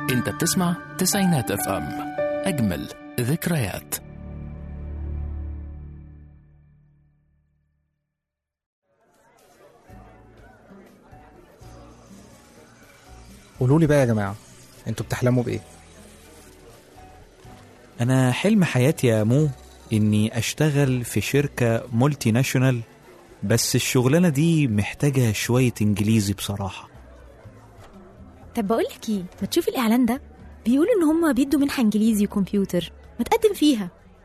انت بتسمع تسعينات اف ام اجمل ذكريات قولوا لي بقى يا جماعه انتوا بتحلموا بايه أنا حلم حياتي يا مو إني أشتغل في شركة مولتي ناشونال بس الشغلانة دي محتاجة شوية إنجليزي بصراحة طب بقول لك ايه ما تشوف الاعلان ده بيقولوا ان هم بيدوا منحه انجليزي وكمبيوتر ما تقدم فيها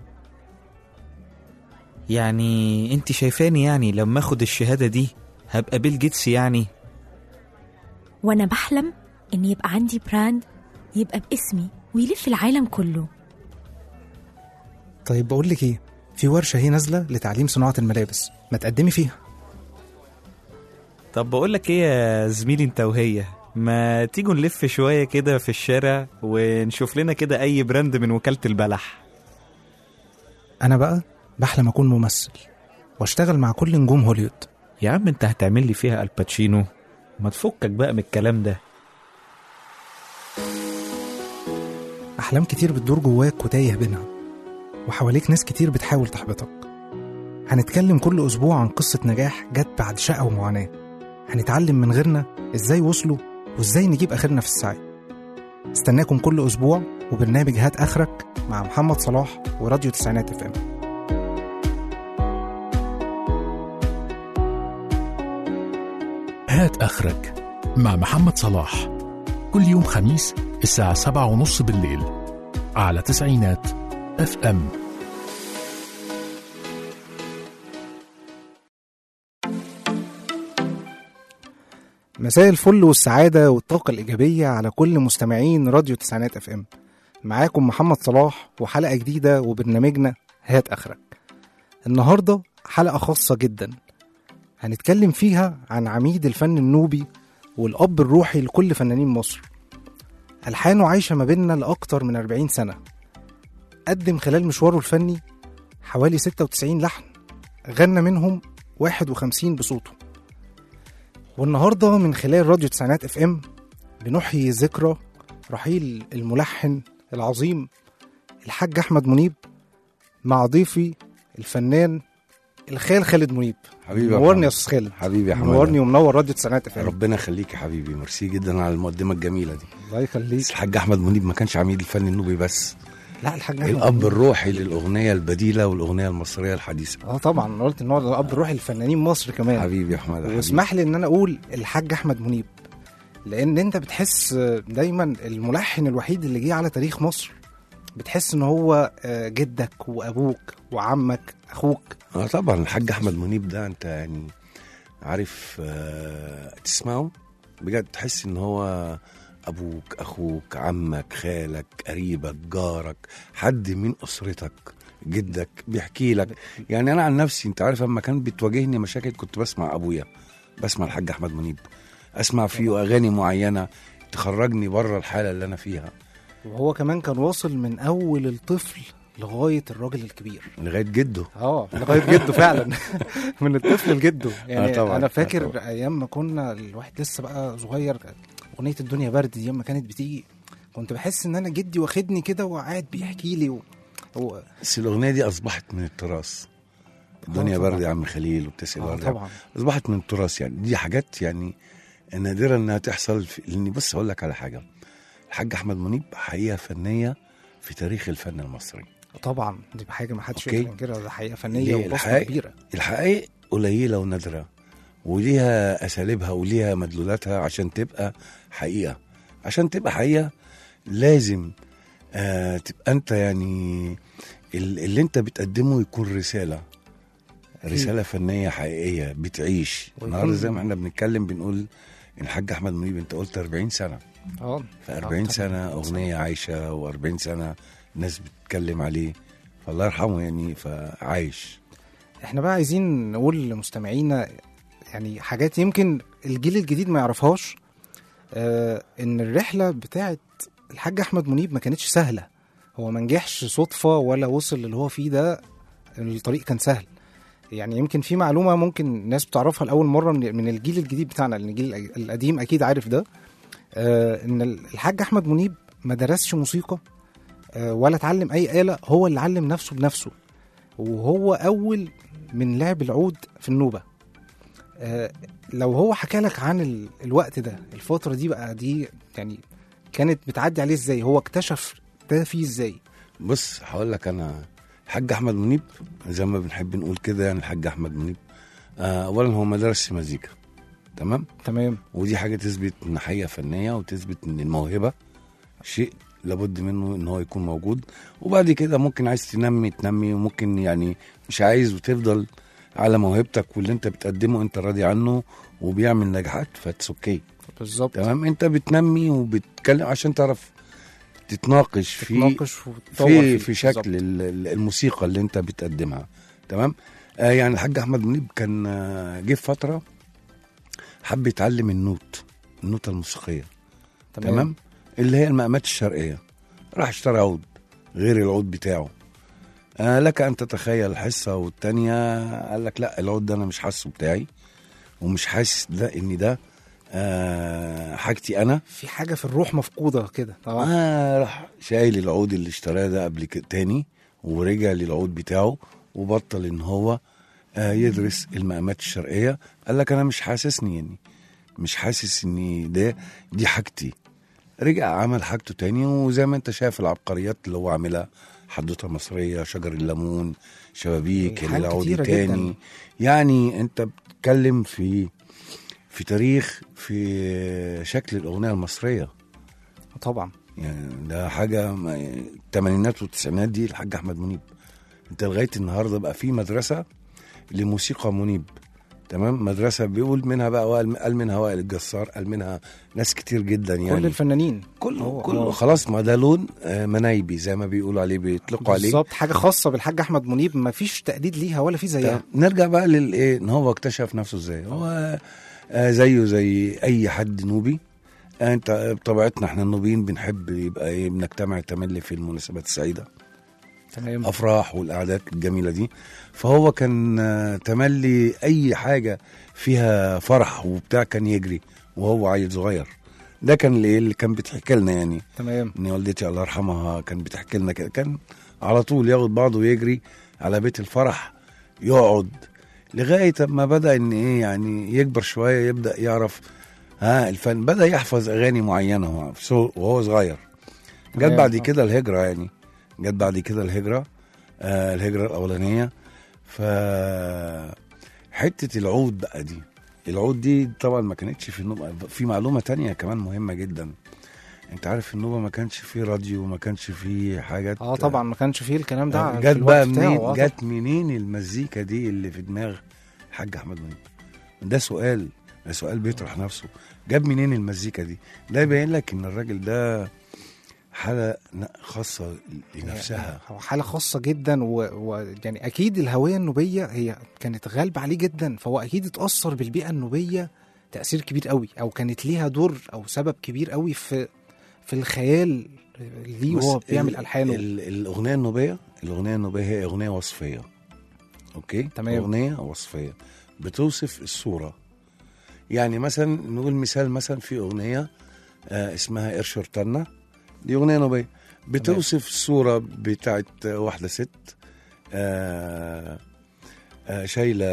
يعني أنت شايفاني يعني لما أخد الشهادة دي هبقى بيل جيتس يعني وانا بحلم ان يبقى عندي براند يبقى باسمي ويلف العالم كله طيب بقول لك ايه في ورشه هي نازله لتعليم صناعه الملابس ما تقدمي فيها طب بقول لك إيه يا زميلي أنت وهي ما تيجوا نلف شوية كده في الشارع ونشوف لنا كده أي براند من وكالة البلح انا بقى بحلم اكون ممثل واشتغل مع كل نجوم هوليوود يا عم أنت هتعمل لي فيها الباتشينو ما تفكك بقى من الكلام ده احلام كتير بتدور جواك وتايه بينها وحواليك ناس كتير بتحاول تحبطك هنتكلم كل اسبوع عن قصه نجاح جت بعد شقه ومعاناه هنتعلم من غيرنا ازاي وصلوا وازاي نجيب اخرنا في السعي استناكم كل اسبوع وبرنامج هات اخرك مع محمد صلاح وراديو تسعينات اف ام هات اخرك مع محمد صلاح كل يوم خميس الساعة سبعة ونص بالليل على تسعينات اف ام مساء الفل والسعادة والطاقة الإيجابية على كل مستمعين راديو تسعينات اف ام معاكم محمد صلاح وحلقة جديدة وبرنامجنا هات آخرك النهاردة حلقة خاصة جدا هنتكلم فيها عن عميد الفن النوبي والأب الروحي لكل فنانين مصر ألحانه عايشة ما بيننا لأكتر من 40 سنة قدم خلال مشواره الفني حوالي 96 لحن غنى منهم 51 بصوته والنهارده من خلال راديو تسعينات اف ام بنحيي ذكرى رحيل الملحن العظيم الحاج احمد منيب مع ضيفي الفنان الخال خالد منيب حبيبي يا منورني يا محمد. استاذ خالد حبيبي يا حماده منورني ومنور راديو تسعينات اف ام ربنا يخليك يا حبيبي ميرسي جدا على المقدمه الجميله دي الله يخليك بس الحاج احمد منيب ما كانش عميد الفن النوبي بس لا الحاج احمد الاب منيب. الروحي للاغنيه البديله والاغنيه المصريه الحديثه اه طبعا انا قلت ان هو الاب الروحي لفنانين مصر كمان حبيبي يا حماده حبيبي. واسمح لي ان انا اقول الحاج احمد منيب لان انت بتحس دايما الملحن الوحيد اللي جه على تاريخ مصر بتحس ان هو آه، جدك وابوك وعمك اخوك اه طبعا الحاج احمد منيب ده انت يعني عارف آه تسمعه بجد تحس ان هو ابوك اخوك عمك خالك قريبك جارك حد من اسرتك جدك بيحكي لك يعني انا عن نفسي انت عارف اما كان بتواجهني مشاكل كنت بسمع ابويا بسمع الحاج احمد منيب اسمع فيه اغاني معينه تخرجني بره الحاله اللي انا فيها وهو كمان كان واصل من اول الطفل لغايه الراجل الكبير لغايه جده اه لغايه جده فعلا من الطفل لجده يعني آه طبعاً، انا آه فاكر طبعاً. ايام ما كنا الواحد لسه بقى صغير اغنيه الدنيا برد دي لما كانت بتيجي كنت بحس ان انا جدي واخدني كده وقاعد بيحكي لي و... هو بس الاغنيه دي اصبحت من التراث الدنيا طبعاً. برد يا عم خليل وبتسال اه ورد طبعا اصبحت من التراث يعني دي حاجات يعني نادرة انها تحصل في لاني بص اقول لك على حاجه الحاج احمد منيب حقيقه فنيه في تاريخ الفن المصري طبعا دي حاجه ما حدش أوكي. يقدر ينكرها ده حقيقه فنيه ليه؟ وبصمه الحقيقة- كبيره الحقائق قليله ونادره وليها اساليبها وليها مدلولاتها عشان تبقى حقيقه عشان تبقى حقيقه لازم آه تبقى انت يعني ال- اللي انت بتقدمه يكون رساله رساله فنيه حقيقيه بتعيش ويكون- النهارده زي ما احنا بنتكلم بنقول الحاج احمد منيب انت قلت 40 سنه اه في 40 سنه اغنيه عايشه و40 سنه ناس بتتكلم عليه فالله يرحمه يعني فعايش احنا بقى عايزين نقول لمستمعينا يعني حاجات يمكن الجيل الجديد ما يعرفهاش آه ان الرحله بتاعت الحاج احمد منيب ما كانتش سهله هو ما نجحش صدفه ولا وصل اللي هو فيه ده الطريق كان سهل يعني يمكن في معلومه ممكن الناس بتعرفها لاول مره من من الجيل الجديد بتاعنا لان الجيل القديم اكيد عارف ده آه ان الحاج احمد منيب ما درسش موسيقى آه، ولا اتعلم اي آلة هو اللي علم نفسه بنفسه وهو اول من لعب العود في النوبة آه، لو هو حكى لك عن ال- الوقت ده الفترة دي بقى دي يعني كانت بتعدي عليه ازاي هو اكتشف ده فيه ازاي بص هقول لك انا الحاج احمد منيب زي ما بنحب نقول كده يعني الحاج احمد منيب آه، اولا هو ما درسش مزيكا تمام تمام ودي حاجه تثبت ناحيه فنيه وتثبت ان الموهبه شيء لابد منه ان هو يكون موجود وبعد كده ممكن عايز تنمي تنمي وممكن يعني مش عايز وتفضل على موهبتك واللي انت بتقدمه انت راضي عنه وبيعمل نجاحات فاتس اوكي بالظبط تمام انت بتنمي وبتتكلم عشان تعرف تتناقش في تتناقش وتطور في فيه. في شكل بالظبط. ال- ال- الموسيقى اللي انت بتقدمها تمام آه يعني الحاج احمد منيب كان آه، جه في فتره حب يتعلم النوت النوتة الموسيقية تمام. تمام اللي هي المقامات الشرقية راح اشترى عود غير العود بتاعه آه لك أن تتخيل حصة والتانية قال لك لا العود ده أنا مش حاسه بتاعي ومش حاسس ده إن ده آه حاجتي أنا في حاجة في الروح مفقودة كده طبعا آه راح شايل العود اللي اشتراه ده قبل كده تاني ورجع للعود بتاعه وبطل ان هو آه يدرس المقامات الشرقيه قال لك انا مش حاسسني يعني مش حاسس اني ده دي حاجتي رجع عمل حاجته تاني وزي ما انت شايف العبقريات اللي هو عاملها حدوته مصريه شجر الليمون شبابيك حاجات العود كتيرة تاني جداً. يعني انت بتتكلم في في تاريخ في شكل الاغنيه المصريه طبعا يعني ده حاجه ما- الثمانينات والتسعينات دي الحاج احمد منيب انت لغايه النهارده بقى في مدرسه لموسيقى منيب تمام مدرسه بيقول منها بقى وائل قال منها وائل الجسار قال منها ناس كتير جدا يعني كل الفنانين كله هو- كله هو- خلاص ما ده لون آه، منايبي زي ما بيقولوا عليه بيطلقوا عليه بالظبط حاجة خاصة بالحاج أحمد منيب ما فيش تقليد ليها ولا في زيها طب نرجع بقى للايه ان هو اكتشف نفسه ازاي هو آه زيه زي اي حد نوبي آه انت بطبيعتنا احنا النوبيين بنحب يبقى ايه بنجتمع تملي في المناسبات السعيده تمام افراح والاعداد الجميله دي فهو كان آه، تملي اي حاجه فيها فرح وبتاع كان يجري وهو عيل صغير ده كان اللي, اللي كان بيتحكي لنا يعني تمام ان والدتي الله يرحمها كان بتحكي لنا كده كان على طول ياخد بعضه ويجري على بيت الفرح يقعد لغايه ما بدا ان ايه يعني يكبر شويه يبدا يعرف ها الفن بدا يحفظ اغاني معينه هو في سو- وهو صغير جت تمام. بعد كده الهجره يعني جت بعد كده الهجره آه الهجره الاولانيه ف حته العود بقى دي العود دي طبعا ما كانتش في النوبه في معلومه تانية كمان مهمه جدا انت عارف النوبه ما كانش فيه راديو وما كانش فيه حاجات اه طبعا ما كانش فيه الكلام ده في جت الوقت بقى بتاعه، منين آه جت منين المزيكا دي اللي في دماغ الحاج احمد منيب ده سؤال ده سؤال بيطرح نفسه جاب منين المزيكا دي ده يبين لك ان الراجل ده حاله ن- خاصه لنفسها هو حالة خاصة جدا ويعني و... يعني أكيد الهوية النوبية هي كانت غالبة عليه جدا فهو أكيد اتأثر بالبيئة النوبية تأثير كبير قوي أو كانت ليها دور أو سبب كبير قوي في في الخيال ليه وهو بص، بيعمل ال- ألحانه ال- الاغنيه النوبيه الاغنيه النوبيه هي اغنيه وصفيه اوكي تمام. اغنيه وصفيه بتوصف الصوره يعني مثلا نقول مثال مثلا في اغنيه آه اسمها قرش رتنا دي اغنيه نوبيه بتوصف الصوره بتاعت واحده ست آه آه شايله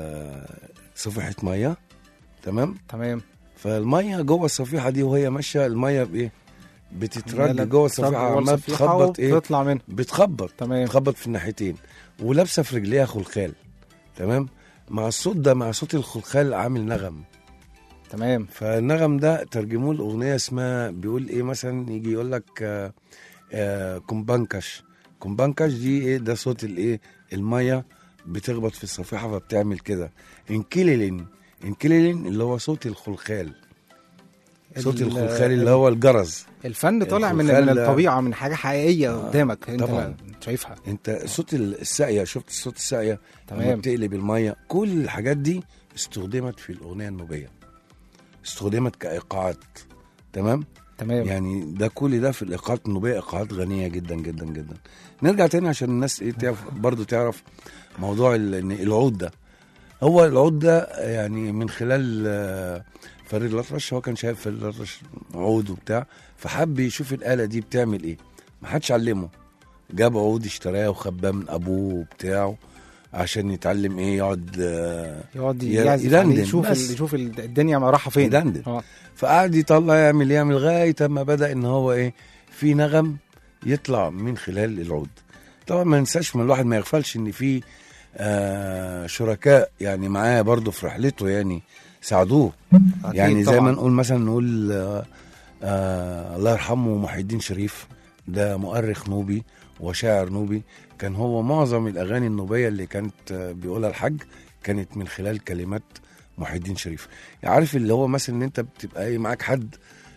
صفيحه ميه تمام تمام فالميه جوه الصفيحه دي وهي ماشيه الميه بايه بتترج عمالة جوه بتترج الصفيحه جوه عماله الصفيحة بتخبط ايه وبتطلع منها بتخبط تمام بتخبط في الناحيتين ولابسه في رجليها خلخال تمام مع الصوت ده مع صوت الخلخال عامل نغم تمام فالنغم ده ترجموه لاغنيه اسمها بيقول ايه مثلا يجي يقول لك آه آه كومبانكش كومبانكش دي ايه ده صوت الايه الميه بتخبط في الصفيحه فبتعمل كده انكليلين انكليلين اللي هو صوت الخلخال صوت ال- الخلخال اللي هو الجرز الفن طالع من الخلخال من ده- الطبيعة من حاجة حقيقية آه، قدامك انت طبعاً. شايفها انت صوت الساقيه شفت صوت الساقيه تمام. لما بتقلب الميه كل الحاجات دي استخدمت في الاغنيه النوبيه استخدمت كايقاعات تمام تمام يعني ده كل ده في الايقاعات النوبيه ايقاعات غنيه جدا جدا جدا نرجع تاني عشان الناس ايه تعرف برضو تعرف موضوع ال- ان العود ده هو العود ده يعني من خلال آه، فريد الأطرش هو كان شايف فريد الأطرش عود وبتاع فحب يشوف الآلة دي بتعمل إيه ما حدش علمه جاب عود اشتراه وخباه من أبوه وبتاعه عشان يتعلم إيه يقعد آه، يقعد ي- يعزف يدندن عليه يشوف بس. ال- يشوف ال- الدنيا ما رايحه فين يدندن. اه فقعد يطلع يعمل يعمل لغايه اما بدا ان هو ايه في نغم يطلع من خلال العود طبعا ما ننساش من الواحد ما يغفلش ان في آه شركاء يعني معاه برضه في رحلته يعني ساعدوه أكيد يعني زي طبعاً. ما نقول مثلا نقول آه آه الله يرحمه محي الدين شريف ده مؤرخ نوبي وشاعر نوبي كان هو معظم الاغاني النوبيه اللي كانت آه، بيقولها الحج كانت من خلال كلمات محي الدين شريف يعني عارف اللي هو مثلا ان انت بتبقى ايه معاك حد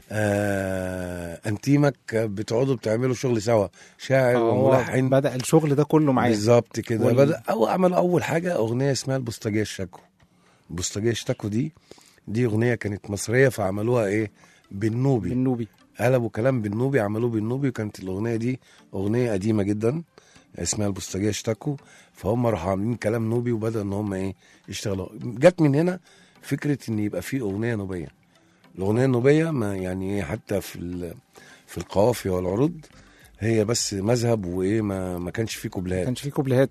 آه انتيمك بتقعدوا بتعملوا شغل سوا شاعر هو وملحن بدا الشغل ده كله معايا بالظبط كده وال- بدا او عملوا اول حاجه اغنيه اسمها البوسطجيه الشكو البوسطجيه الشكو دي دي اغنيه كانت مصريه فعملوها ايه بالنوبي بالنوبي قلبوا كلام بالنوبي عملوه بالنوبي وكانت الاغنيه دي اغنيه قديمه جدا اسمها البوسطجيه اشتكوا فهم راحوا عاملين كلام نوبي وبدا ان هم ايه يشتغلوا جت من هنا فكره ان يبقى في اغنيه نوبيه الاغنيه النوبيه ما يعني ايه حتى في ال- في القوافي والعروض هي بس مذهب وايه ما ما كانش فيه ما كوبليهات كانش فيه كوبليهات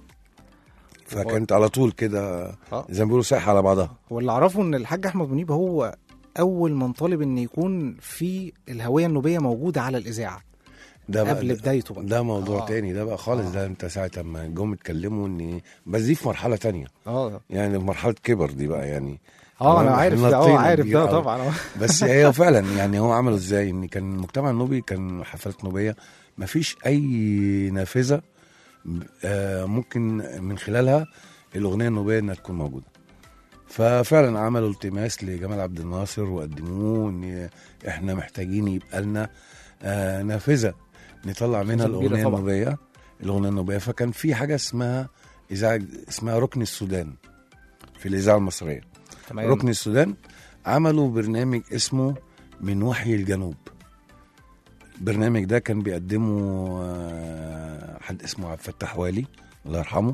فكانت على طول كده اه زي ما بيقولوا سايحه على بعضها واللي اعرفه ان الحاج احمد منيب هو اول من طالب ان يكون في الهويه النوبيه موجوده على الاذاعه ده بقى قبل بدايته بقى ده موضوع آه. آه. تاني ده بقى خالص آه. آه. ده انت ساعه ما جم اتكلموا ان بس دي في مرحله تانية اه يعني في مرحله كبر دي بقى يعني اه انا إحنا عارف ده نطينا اه عارف كبير ده أوي. طبعا آه. بس هي فعلا يعني هو عمله ازاي ان كان المجتمع النوبي كان حفلات نوبيه ما فيش اي نافذه آه، ممكن من خلالها الاغنيه النوبيه انها تكون موجوده ففعلا عملوا التماس لجمال عبد الناصر وقدموه ان احنا محتاجين يبقى لنا آه، نافذه نطلع منها نافذة كبيرة الاغنيه طبعا. النوبيه الاغنيه النوبيه فكان في حاجه اسمها اذاعه اسمها ركن السودان في الاذاعه المصريه تمام ركن السودان عملوا برنامج اسمه من وحي الجنوب البرنامج ده كان بيقدمه آه، حد اسمه عبد الفتاح والي الله يرحمه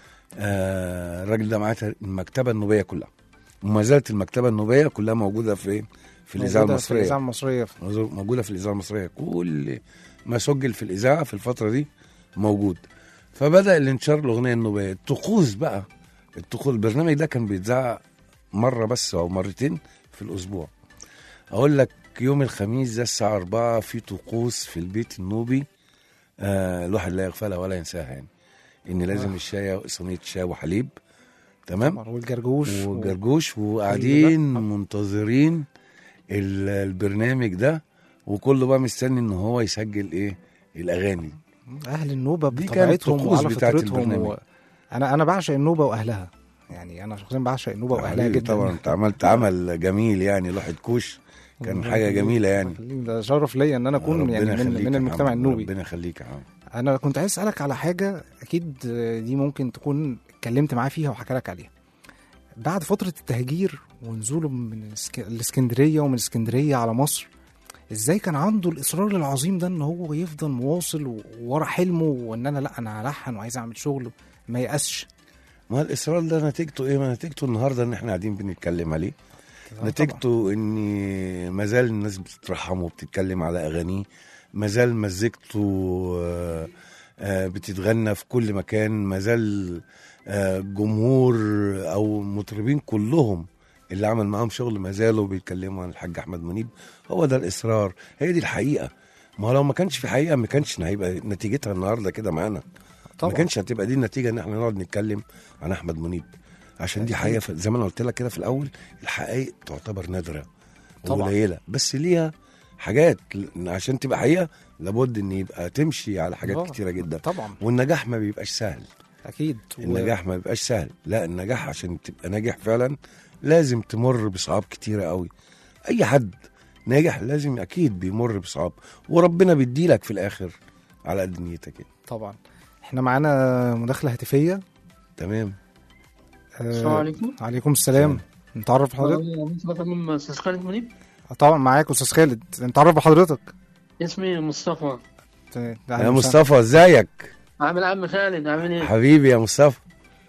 آه، الراجل ده معاه المكتبه النوبيه كلها وما زالت المكتبه النوبيه كلها موجوده في في الاذاعه موجودة في الاذاعه المصريه المصريه موجوده في الاذاعه المصريه كل ما سجل في الاذاعه في الفتره دي موجود فبدا الانتشار الاغنيه النوبيه الطقوس بقى الطقوس البرنامج ده كان بيتذاع مره بس او مرتين في الاسبوع اقول لك يوم الخميس ده الساعه 4 في طقوس في البيت النوبي آه الواحد لا يغفلها ولا ينساها يعني ان لازم آه. الشاي صينيه شاي وحليب تمام طبعاً، والجرجوش و- وجرجوش وقاعدين منتظرين ال- البرنامج ده وكله بقى مستني ان هو يسجل ايه الاغاني اهل النوبه دي كانت بطبيعتهم الطقوس وعلى بتاعت فطرتهم البرنامج. و... انا انا بعشق النوبه واهلها يعني انا شخصيا بعشق النوبه واهلها حبيبي جدا طبعا انت عملت عمل جميل يعني لوحة كوش كان الله حاجه يخليك، جميله الله يعني يخليك، ده شرف ليا ان انا اكون ربنا يعني من, يخليك من يا المجتمع محمد، النوبي ربنا يخليك يا عم انا كنت عايز اسالك على حاجه اكيد دي ممكن تكون اتكلمت معاه فيها وحكى لك عليها بعد فتره التهجير ونزوله من الاسك- الاسكندريه ومن اسكندريه على مصر ازاي كان عنده الاصرار العظيم ده ان هو يفضل مواصل و- ورا حلمه وان انا لا انا هلحن وعايز اعمل شغل ما يأسش ما الاصرار ده نتيجته ايه ما نتيجته النهارده ان احنا قاعدين بنتكلم عليه طبعاً. نتيجته ان ما زال الناس بتترحم وبتتكلم على اغانيه ما زال مزيكته آه، آه، بتتغنى في كل مكان ما زال آه، جمهور او مطربين كلهم اللي عمل معاهم شغل ما زالوا بيتكلموا عن الحاج احمد منيب هو ده الاصرار هي دي الحقيقه ما هو لو ما كانش في حقيقه ما كانش هيبقى نتيجتها النهارده كده معانا طبعا ما كانش هتبقى دي النتيجه ان احنا نقعد نتكلم عن احمد منيب عشان دي حقيقه ف- زي ما انا قلت لك كده في الاول الحقائق تعتبر نادره طبعاً. وقليله بس ليها حاجات ل- عشان تبقى حقيقه لابد ان يبقى تمشي على حاجات آه، كتيره جدا طبعا والنجاح ما بيبقاش سهل اكيد و- النجاح ما بيبقاش سهل لا النجاح عشان تبقى ناجح فعلا لازم تمر بصعاب كتيره قوي اي حد ناجح لازم اكيد بيمر بصعاب وربنا بيديلك في الاخر على قد نيتك يعني. طبعا احنا معانا مداخله هاتفيه تمام آه، السلام عليكم عليكم السلام نتعرف بحضرتك مصطفى من استاذ خالد منيب طبعا معاك استاذ خالد نتعرف بحضرتك اسمي مصطفى ت- يا مصطفى ازيك عامل عم خالد عامل ايه؟ حبيبي يا مصطفى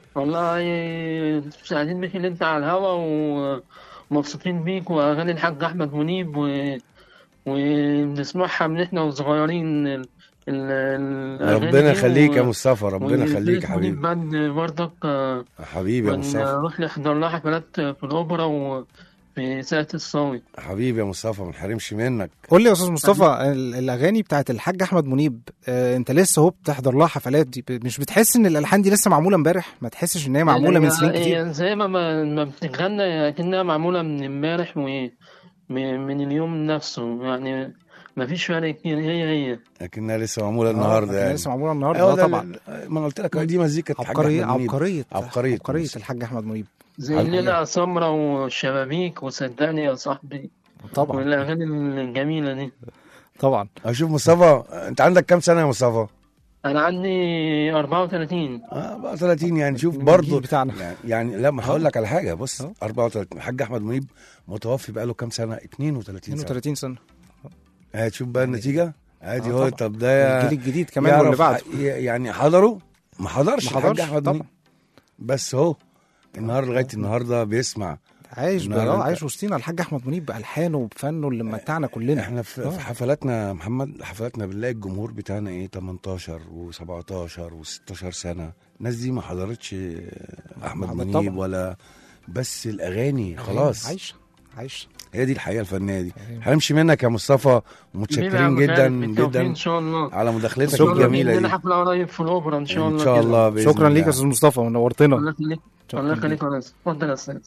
والله سعيدين بك اللي انت على الهوا ومبسوطين بيك واغاني الحاج احمد منيب و... وبنسمعها من احنا وصغيرين ال... ال... الأغاني ربنا دي يخليك يا و- مصطفى ربنا يخليك يا والفريق حبيبي منيب باند برضك آه، حبيبي يا مصطفى ونروح نحضر لها حفلات في الاوبرا وفي ساعة الصاوي حبيبي يا مصطفى ما نحرمش منك قول لي يا استاذ مصطفى ال- الاغاني بتاعت الحاج احمد منيب آه انت لسه اهو بتحضر لها حفلات دي ب- مش بتحس ان الالحان دي لسه معموله امبارح ما تحسش ان هي معموله من هي- سنين كتير هي زي ما ما ما بتتغنى كأنها معمولة من امبارح و من من اليوم نفسه يعني ما فيش فرق كتير هي هي لكنها لسه معموله آه، النهارده لكن يعني لسه معموله النهارده أيوة آه ده- طبعا ما أنا قلت لك دي مزيكا الحاج عبقريه أحمد منيب. عبقريه عبقرية عبقريه مصر. الحاج احمد منيب زي حبيبي. الليلة سمرة والشبابيك وصدقني يا صاحبي طبعا والأغاني الجميلة دي طبعا اشوف مصطفى انت عندك كام سنه يا مصطفى؟ أنا عندي 34 اه بقى 30 يعني شوف من برضه الجيل بتاعنا. يعني, يعني لا ما هقول لك على حاجه بص آه. 34 الحاج احمد منيب متوفي بقى له كام سنه 32 سنه 32 سنه هتشوف بقى النتيجه ادي آه هو طبعا. طب ده الجيل الجديد كمان يعرف واللي بعده ح- يعني حضروا ما حضرش ما حضرش الحاج احمد طبعا منيب بس هو النهارده لغايه النهارده بيسمع عايش لا، بقى لا، آه، أنت- عايش وسطينا الحاج احمد منيب بالحانه وبفنه اللي متعنا كلنا احنا في, آه. في حفلاتنا يا محمد حفلاتنا بنلاقي الجمهور بتاعنا ايه 18 و17 و16 سنه الناس دي ما حضرتش احمد حضرت منيب طبعا. ولا بس الاغاني خلاص عايشه عايشه هي دي الحقيقه الفنيه دي أيوة. هنمشي منك يا مصطفى حبيبي يا ومتشكرين عم جدا خالد، بالتوفيق جدا إن شاء الله على مداخلتك شكراً. الجميله لنا دي حفلة قريب في الأوبرا إن شاء الله ان شاء كده. الله بإذن شكرا ليك الله. يا استاذ مصطفى ونورتنا الله يخليك شكراً الله ليك. يخليك يا أستاذ اتفضل يا أستاذ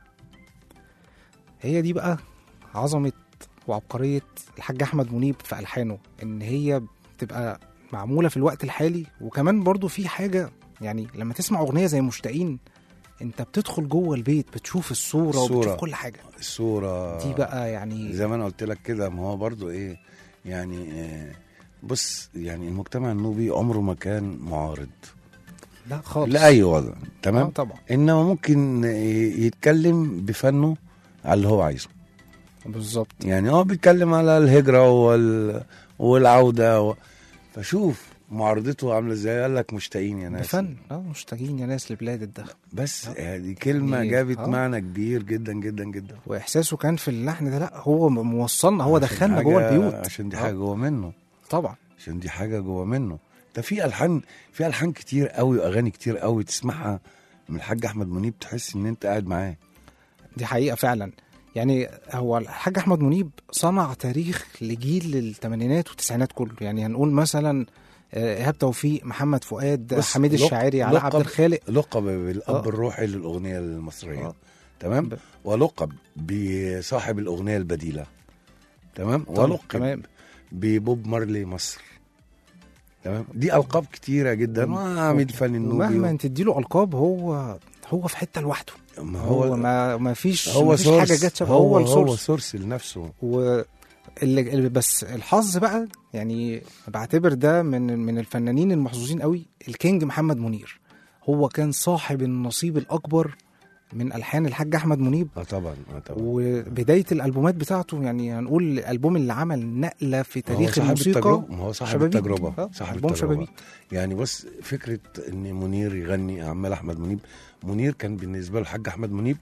هي دي بقى عظمه وعبقريه الحاج احمد منيب في الحانه ان هي بتبقى معموله في الوقت الحالي وكمان برضو في حاجه يعني لما تسمع اغنيه زي مشتاقين انت بتدخل جوه البيت بتشوف الصوره, الصورة. وبتشوف كل حاجه الصوره دي بقى يعني زي ما انا قلت لك كده ما هو برضو ايه يعني آه، بص يعني المجتمع النوبي عمره ما كان معارض لا خالص لاي وضع آه تمام طبعا انما ممكن ي- يتكلم بفنه على اللي هو عايزه بالظبط يعني هو بيتكلم على الهجره وال... والعوده و... فشوف معارضته عامله ازاي قال لك مشتاقين يا ناس بفن اه مشتاقين يا ناس لبلاد الدخل بس هذه كلمه يعني- جابت آه. معنى كبير جدا جدا جدا واحساسه كان في اللحن ده لا هو موصلنا هو عشان دخلنا حاجة- جوه البيوت عشان دي آه. حاجه جوه منه طبعا عشان دي حاجه جوه منه ده في الحان في الحان كتير قوي واغاني كتير قوي تسمعها من الحاج احمد منيب تحس ان انت قاعد معاه دي حقيقه فعلا يعني هو الحاج احمد منيب صنع تاريخ لجيل الثمانينات والتسعينات كله يعني هنقول مثلا آه، ايهاب توفيق محمد فؤاد بص، حميد لق- الشاعري علاء عبد لقب- الخالق لقب بالاب آه. الروحي للاغنيه المصريه آه. تمام ب- ولقب بصاحب الاغنيه البديله تمام طبعاً، ولقب تمام ببوب مارلي مصر تمام دي القاب كتيره جدا وعميد فن النوبي ومهما تديله القاب هو هو في حته لوحده ما هو, هو ما ما فيش هو ما فيش سورس حاجه جت شبه هو هو هو السورس سورس لنفسه و اللي اللي- بس الحظ بقى يعني بعتبر ده من من الفنانين المحظوظين قوي الكينج محمد منير هو كان صاحب النصيب الاكبر من الحان الحاج احمد منيب اه طبعا اه طبعا وبدايه الالبومات بتاعته يعني هنقول الالبوم اللي عمل نقله في ما هو تاريخ صاحب الموسيقى التجربة ما هو صاحب شبابيك. التجربة آه، صاحب ألبوم التجربة شبابيك. يعني بص فكرة ان منير يغني عمال احمد منيب منير كان بالنسبة له الحاج احمد منيب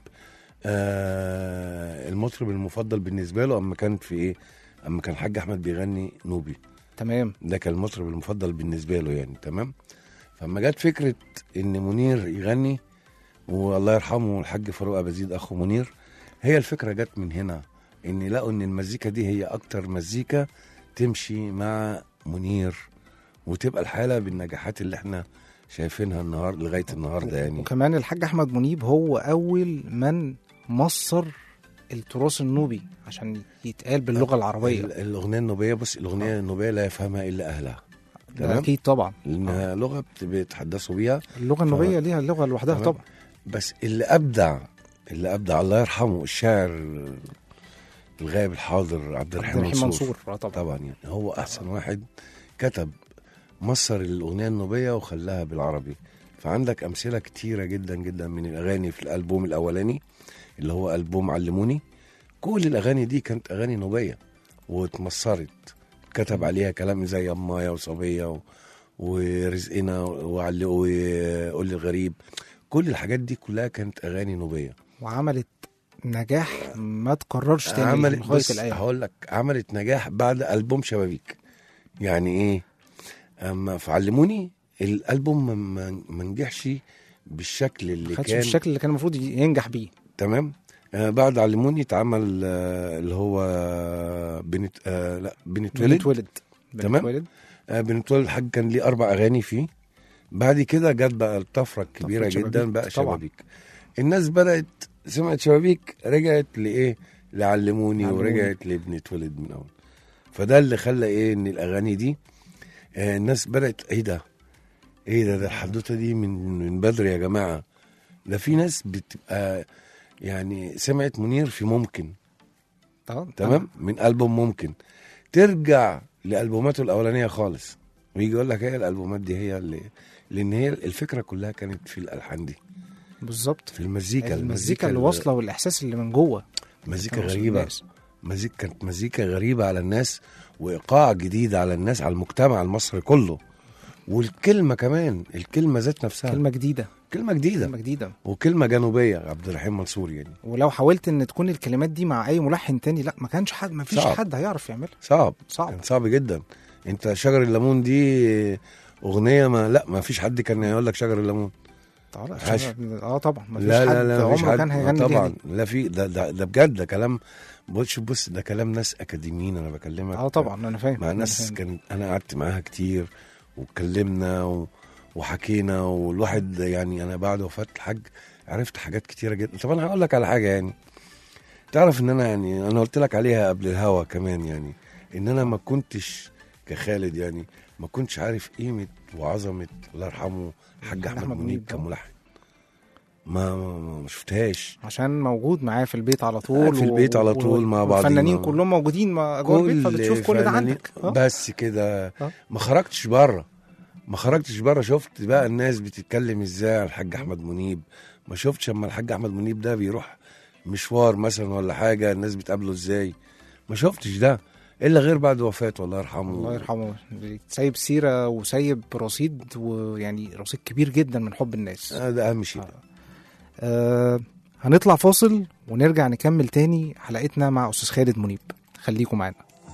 آه المطرب المفضل بالنسبة له اما كان في ايه اما كان الحاج احمد بيغني نوبي تمام ده كان المطرب المفضل بالنسبة له يعني تمام فلما جت فكرة ان منير يغني والله يرحمه الحاج فاروق ابو زيد اخو منير هي الفكرة جت من هنا ان لقوا ان المزيكا دي هي اكتر مزيكا تمشي مع منير وتبقى الحالة بالنجاحات اللي احنا شايفينها النهارده لغاية النهارده يعني وكمان الحاج احمد منيب هو اول من مصر التراث النوبي عشان يتقال باللغه العربيه ال- الاغنية النوبية بص الاغنية النوبية لا يفهمها الا اهلها ده تمام اكيد طبعا لانها لغة بت- بيتحدثوا بيها اللغه النوبيه ليها اللغه لوحدها تمام. طبعا بس اللي ابدع اللي ابدع الله يرحمه الشاعر الغائب الحاضر عبد عبد الرحيم الرحيم منصور منصور آه طبعا طبعا يعني هو احسن واحد كتب مصر الاغنيه النوبيه وخلاها بالعربي فعندك امثله كتيره جدا جدا من الاغاني في الالبوم الاولاني اللي هو البوم علموني كل الاغاني دي كانت اغاني نوبيه واتمصرت كتب عليها كلام زي امايا وصبيه و... ورزقنا وعل- وقول لي الغريب كل الحاجات دي كلها كانت اغاني نوبيه وعملت نجاح ما تكررش تاني عملت لغايه بص الايام هقول لك عملت نجاح بعد البوم شبابيك يعني ايه اما فعلموني الالبوم ما- ما ما نجحش بالشكل اللي خدش كان بالشكل اللي كان المفروض ينجح بيه تمام آه بعد علموني اتعمل آه اللي هو بنت آه لا بنتولد بنتولد تمام. بنتولد آه بنتولد الحاج كان ليه اربع اغاني فيه بعد كده جت بقى الطفره الكبيره طفرة جدا شبابيك، بقى طبعا. شبابيك الناس بدات سمعت شبابيك رجعت لايه لعلموني علموني. ورجعت لبنتولد من اول فده اللي خلى ايه ان الاغاني دي آه الناس بدات ايه ده ايه ده ده الحدوته دي من من بدري يا جماعه ده في ناس بتبقى يعني سمعت منير في ممكن طبعا تمام من البوم ممكن ترجع لالبوماته الاولانيه خالص ويجي يقول لك هي الالبومات دي هي اللي لان هي الفكره كلها كانت في الالحان دي بالظبط في المزيكا المزيكا اللي واصله والاحساس اللي من جوه مزيكا كان واصل غريبه للناس. مزيكا كانت مزيكا غريبه على الناس وايقاع جديد على الناس على المجتمع المصري كله والكلمه كمان الكلمه ذات نفسها كلمه جديده كلمه جديده كلمه جديده وكلمه جنوبيه عبد الرحيم منصور يعني ولو حاولت ان تكون الكلمات دي مع اي ملحن تاني لا ما كانش حد ما فيش صعب. حد هيعرف يعملها صعب صعب كان صعب جدا انت شجر الليمون دي اغنيه ما لا ما فيش حد كان يقول لك شجر الليمون طبعا فيهاش. اه طبعا ما فيش لا حد لا لا مفيش عمره حد كان آه هيغني طبعا طبعا لا في ده, ده ده بجد ده كلام بص بص ده كلام ناس اكاديميين انا بكلمك اه طبعا انا فاهم مع أنا ناس فاهم. كان انا قعدت معاها كتير واتكلمنا و... وحكينا والواحد يعني انا بعد وفاه الحاج عرفت حاجات كتيره جدا طب انا هقول لك على حاجه يعني تعرف ان انا يعني انا قلت لك عليها قبل الهوا كمان يعني ان انا ما كنتش كخالد يعني ما كنتش عارف قيمه وعظمه الله يرحمه الحاج الحاج احمد أحمد منيب منيب، آه. كملحن ما ما, ما, ما شفتهاش عشان موجود معاه في البيت على طول قاعد في البيت على طول مع بعضينا. الفنانين كلهم موجودين مع جوه البيت فبتشوف كل ده فنانين- عندك آه. بس كده آه. ما خرجتش بره ما خرجتش بره شفت بقى الناس بتتكلم ازاي على الحاج احمد منيب ما شفتش اما الحاج احمد منيب ده بيروح مشوار مثلا ولا حاجه الناس بتقابله ازاي ما شفتش ده الا غير بعد وفاته الله يرحمه الله يرحمه سايب سيره وسايب رصيد ويعني رصيد كبير جدا من حب الناس آه ده اهم شيء آه هنطلع فاصل ونرجع نكمل تاني حلقتنا مع استاذ خالد منيب خليكم معانا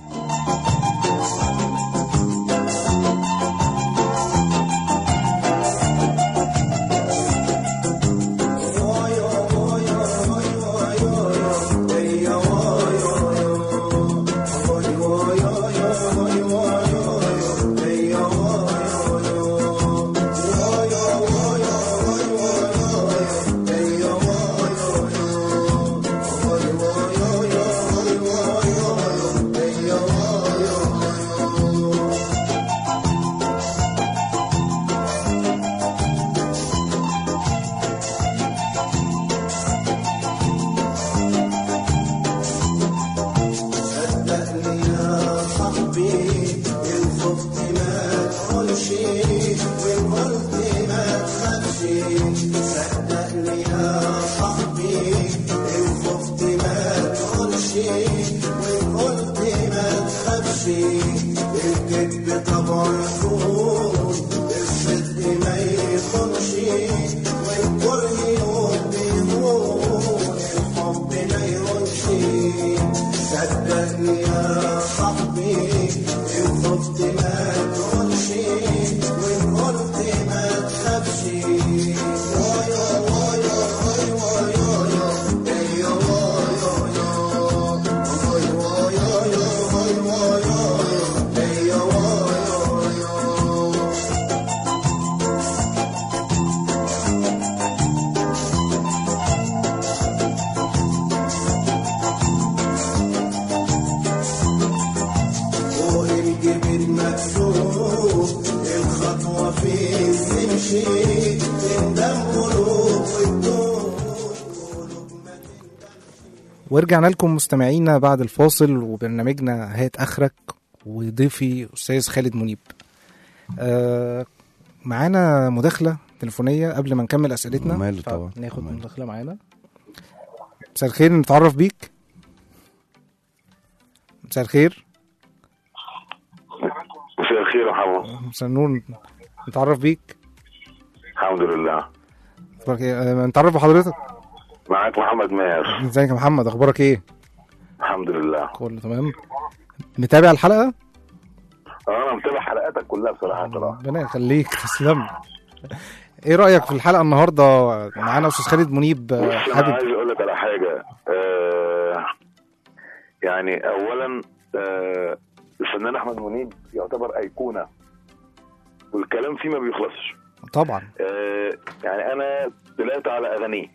ورجعنا لكم مستمعينا بعد الفاصل وبرنامجنا هات اخرك وضيفي استاذ خالد منيب آه معانا مداخله تليفونيه قبل ما نكمل اسئلتنا ماله طبعا. ناخد ماله. مداخله معانا مساء الخير نتعرف بيك مساء الخير مساء الخير يا حمو مساء النور نتعرف بيك الحمد لله اخبارك ايه آه، نتعرف بحضرتك معاك محمد ماهر ازيك يا محمد اخبارك ايه الحمد لله كله تمام متابع الحلقه انا متابع حلقاتك كلها بصراحه صراحه ربنا يخليك تسلم ايه رايك في الحلقه النهارده معانا استاذ خالد منيب آه، بص انا حابب عايز اقول لك على حاجه آه يعني اولا آه الفنان احمد منيب يعتبر ايقونه والكلام فيه ما بيخلصش طبعا آه يعني انا طلعت على اغانيه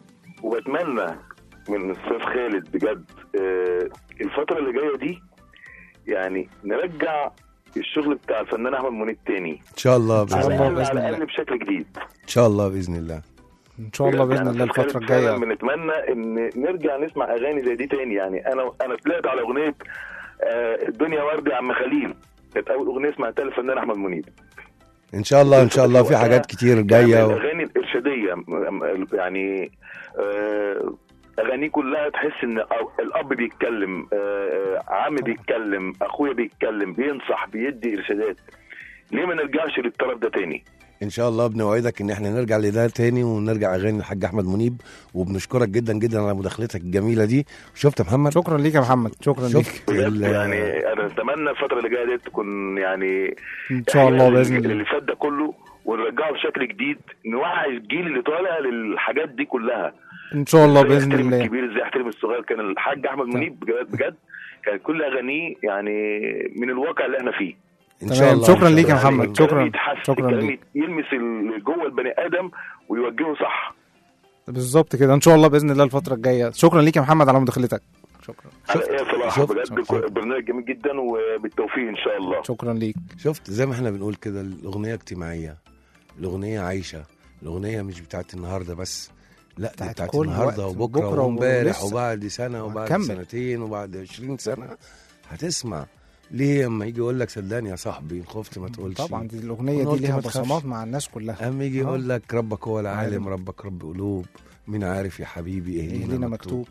وبتمنى من الاستاذ خالد بجد آه الفتره اللي جايه دي يعني نرجع الشغل بتاع الفنان احمد منيب تاني ان شاء الله شاء على باذن الله الله الاقل بإذن على الله. الاقل بشكل جديد ان شاء الله باذن الله ان شاء الله باذن يعني الله أستاذ الفتره خالد فعلاً الجايه بنتمنى ان نرجع نسمع اغاني زي دي تاني يعني انا انا طلعت على اغنيه آه، الدنيا وردي يا عم خليل كانت اول اغنيه سمعتها للفنان احمد منيب ان شاء الله ان شاء الله في حاجات كتير يعني جايه و... الاغاني الارشاديه م- م- يعني آه، اغانيه كلها تحس ان أ- الاب بيتكلم آه، آه، عمي بيتكلم اخويا بيتكلم بينصح بيدي ارشادات ليه ما نرجعش للطرف ده تاني ان شاء الله بنوعدك ان احنا نرجع لده تاني ونرجع اغاني الحاج احمد منيب وبنشكرك جدا جدا على مداخلتك الجميله دي شفت يا محمد شكرا ليك يا محمد شكرا ليك شفت بجد ال- يعني انا اتمنى الفتره اللي جايه دي تكون يعني ان شاء الله إحنا باذن اللي الله فات ده كله ونرجعه بشكل جديد نوعي الجيل اللي طالع للحاجات دي كلها ان شاء الله إزاي باذن يحترم الله الكبير ازاي يحترم الصغير كان الحاج احمد منيب بجد بجد كان كل اغانيه يعني من الواقع اللي احنا فيه ان تمام. شاء الله شكراً إن شاء ليك يا الله. محمد. الكلام شكراً. يتحس شكراً الكلام ليك. يلمس اللي جوه البني ادم ويوجهه صح بالظبط كده ان شاء الله باذن الله الفتره الجايه شكرا ليك يا محمد على مداخلتك شكرا على ايه يا صلاح شفت- بجد شفت. برنامج جميل جدا وبالتوفيق ان شاء الله شكرا ليك شفت زي ما احنا بنقول كده الاغنيه اجتماعيه الاغنيه عايشه الاغنيه مش بتاعت النهارده بس لا دي بتاعت بتاعت كل النهارده وقت. وبكره بكرة وامبارح ولسه. وبعد سنه وبعد هتكمل. سنتين وبعد 20 سنه هتسمع ليه اما يجي يقول لك صدقني يا صاحبي خفت ما تقولش طبعا دي الاغنيه أنا دي قلت ليها ما تخافش. بصمات مع الناس كلها اما يجي آه. يقول لك ربك هو العالم عالم. ربك رب قلوب مين عارف يا حبيبي ايه ايه لينا مكتوب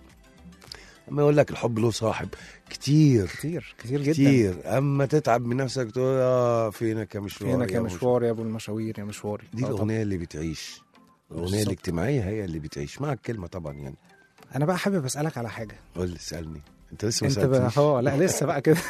اما يقول لك الحب له صاحب كتير كتير كتير جدا كتير اما تتعب من نفسك تقول اه فينك يا مشوار فينك يا مشوار. مشوار يا ابو المشاوير يا مشواري دي آه طبعاً. الاغنيه اللي بتعيش الاغنيه بالظبط. الاجتماعيه هي اللي بتعيش مع الكلمه طبعا يعني انا بقى حابب اسالك على حاجه قول لي اسالني انت لسه ما انت بقى سالتنيش اه لا لسه بقى كده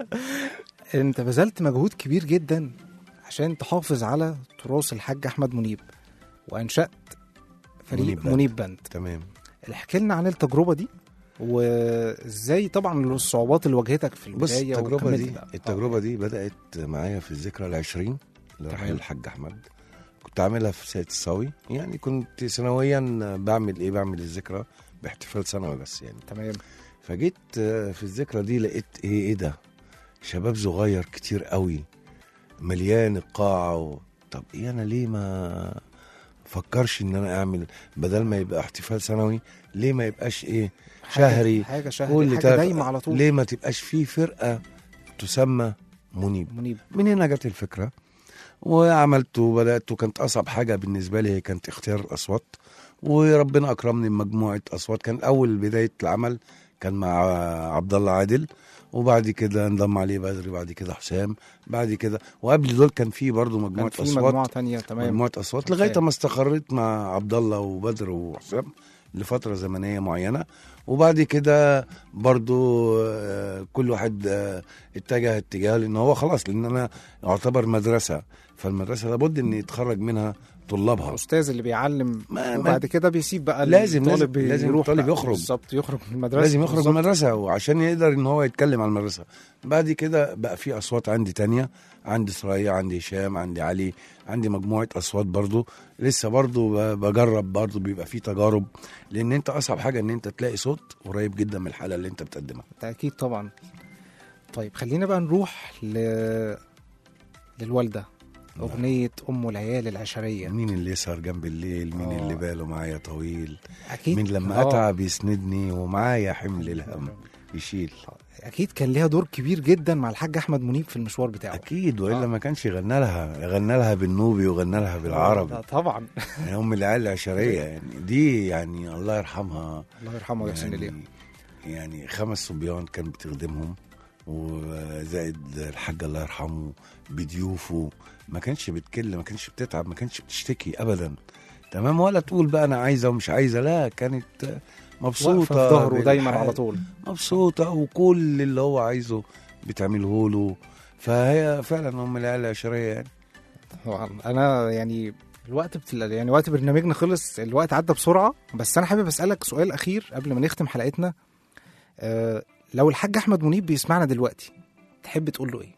انت بذلت مجهود كبير جدا عشان تحافظ على تراث الحاج احمد منيب وانشات فريق منيب منيب, باند. باند تمام احكي لنا عن التجربه دي وازاي طبعا الصعوبات اللي واجهتك في بص البدايه التجربه وكملت دي بقى. التجربه دي بدات معايا في الذكرى العشرين لرحيل تمام. الحاج احمد كنت عاملها في سيد الصاوي يعني كنت سنويا بعمل ايه بعمل الذكرى باحتفال سنوي بس يعني تمام فجيت آه، في الذكرى دي لقيت ايه ايه ده شباب صغير كتير قوي مليان القاعة و... طب ايه انا ليه ما فكرش ان انا اعمل بدل ما يبقى احتفال سنوي ليه ما يبقاش ايه حاجة- شهري حاجه شهري كل حاجه تلات- دايمه على طول ليه ما تبقاش في فرقة تسمى منيب منيب من هنا جت الفكرة وعملت وبدأت وكانت أصعب حاجة بالنسبة لي هي كانت اختيار الأصوات وربنا أكرمني بمجموعة أصوات كان أول بداية العمل كان مع عبد الله عادل وبعد كده انضم عليه بدري بعد كده حسام بعد كده وقبل دول كان في برضه كان مجموعة في أصوات مجموعه تانية تمام مجموعة أصوات حسام. لغاية ما استقريت مع عبد الله وبدر وحسام لفترة زمنية معينة وبعد كده برضو آه، كل واحد آه، اتجه اتجاه لان هو خلاص لان انا يعتبر مدرسة فالمدرسة لابد ان يتخرج منها طلابها الاستاذ اللي بيعلم ما- ما- وبعد كده بيسيب بقى لازم- الطالب لازم- لازم يروح الطالب بقى. يخرج. بالظبط يخرج من المدرسه لازم يخرج من بالظبط. المدرسة وعشان يقدر ان هو يتكلم عن المدرسة بعد كده بقى في اصوات عندي تانية عندي سرايا عندي هشام عندي علي عندي مجموعة اصوات برضو لسه برضو ب- بجرب برضو بيبقى في تجارب لان انت اصعب حاجة ان انت تلاقي صوت قريب جدا من الحالة اللي انت بتقدمها اكيد طبعا طيب خلينا بقى نروح ل... للوالده اغنيه ام العيال العشريه مين اللي يسهر جنب الليل مين آه. اللي باله معايا طويل اكيد مين لما آه. اتعب يسندني ومعايا حمل الهم يشيل اكيد كان ليها دور كبير جدا مع الحاج احمد منيب في المشوار بتاعه اكيد والا آه. ما كانش يغنى لها غنى لها بالنوبي وغنى لها بالعربي آه، طبعا يعني ام العيال العشريه يعني دي يعني الله يرحمها الله يرحمه ويحسن اليه يعني, يعني خمس صبيان كان بتخدمهم وزائد الحاج الله يرحمه بضيوفه ما كانش بتكل ما كانش بتتعب ما كانش بتشتكي ابدا تمام ولا تقول بقى انا عايزه ومش عايزه لا كانت مبسوطه واقفة في ظهره دايما بالحال. على طول مبسوطه وكل اللي هو عايزه بتعمله له فهي فعلا ام العيله العشريه يعني طبعا انا يعني الوقت بتل... يعني وقت برنامجنا خلص الوقت عدى بسرعه بس انا حابب اسالك سؤال اخير قبل ما نختم حلقتنا أه لو الحاج احمد منيب بيسمعنا دلوقتي تحب تقول له ايه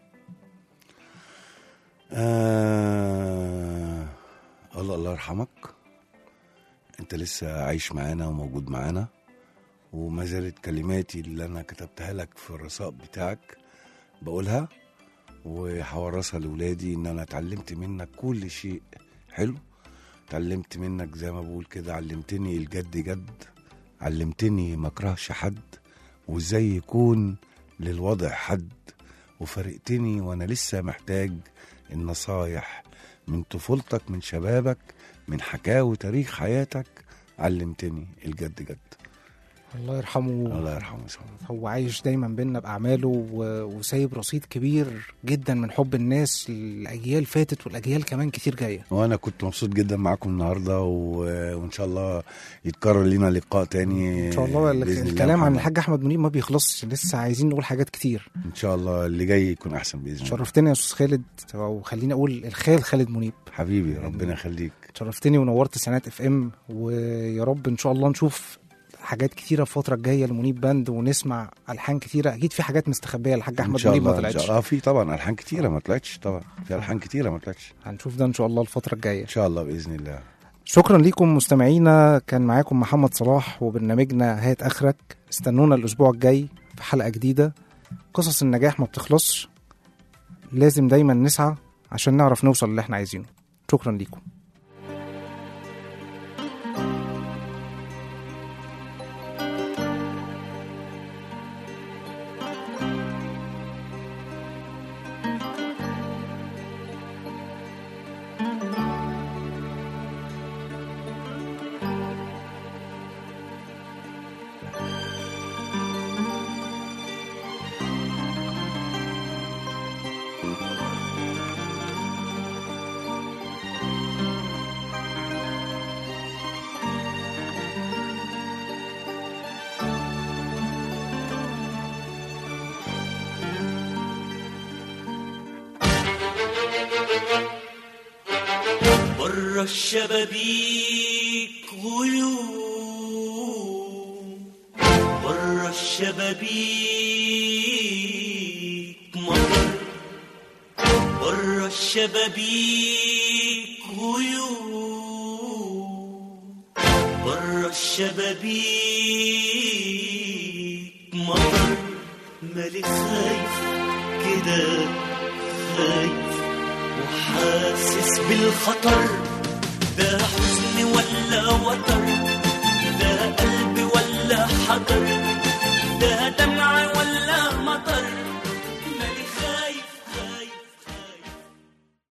آه... الله الله يرحمك انت لسه عايش معانا وموجود معانا وما زالت كلماتي اللي انا كتبتها لك في الرثاء بتاعك بقولها وهورثها لاولادي ان انا اتعلمت منك كل شيء حلو اتعلمت منك زي ما بقول كده علمتني الجد جد علمتني ما اكرهش حد وازاي يكون للوضع حد وفرقتني وانا لسه محتاج النصايح من طفولتك من شبابك من حكاوي تاريخ حياتك علمتني الجد جد الله يرحمه الله يرحمه يسامحه هو عايش دايما بينا باعماله و... وسايب رصيد كبير جدا من حب الناس الاجيال فاتت والاجيال كمان كتير جايه وانا كنت مبسوط جدا معاكم النهارده و... وان شاء الله يتكرر لنا لقاء تاني ان شاء الله بإذن الله الكلام عن محمد. الحاج احمد منيب ما بيخلصش لسه عايزين نقول حاجات كتير ان شاء الله اللي جاي يكون احسن باذن الله شرفتني يا استاذ خالد وخليني اقول الخال خالد منيب حبيبي ربنا يخليك شرفتني ونورت سنات اف ام ويا رب ان شاء الله نشوف حاجات كتيره الفتره الجايه لمنيب باند ونسمع الحان كتيره اكيد في حاجات مستخبيه للحاج ان احمد شاء منيب ما الله إن طلعتش شاء- اه في طبعا الحان كتيره ما طلعتش طبعا في الحان كتيره ما طلعتش هنشوف ده ان شاء الله الفتره الجايه ان شاء الله باذن الله شكرا ليكم مستمعينا كان معاكم محمد صلاح وبرنامجنا هات اخرك استنونا الاسبوع الجاي في حلقه جديده قصص النجاح ما بتخلصش لازم دايما نسعى عشان نعرف نوصل اللي احنا عايزينه شكرا ليكم بره الشبابيك غيوم بره الشبابيك مطر بره الشبابيك غيوم بره الشبابيك مطر مالي خايف كده خايف وحاسس بالخطر ده حزن ولا وتر ده قلب ولا حجر ده دمع ولا مطر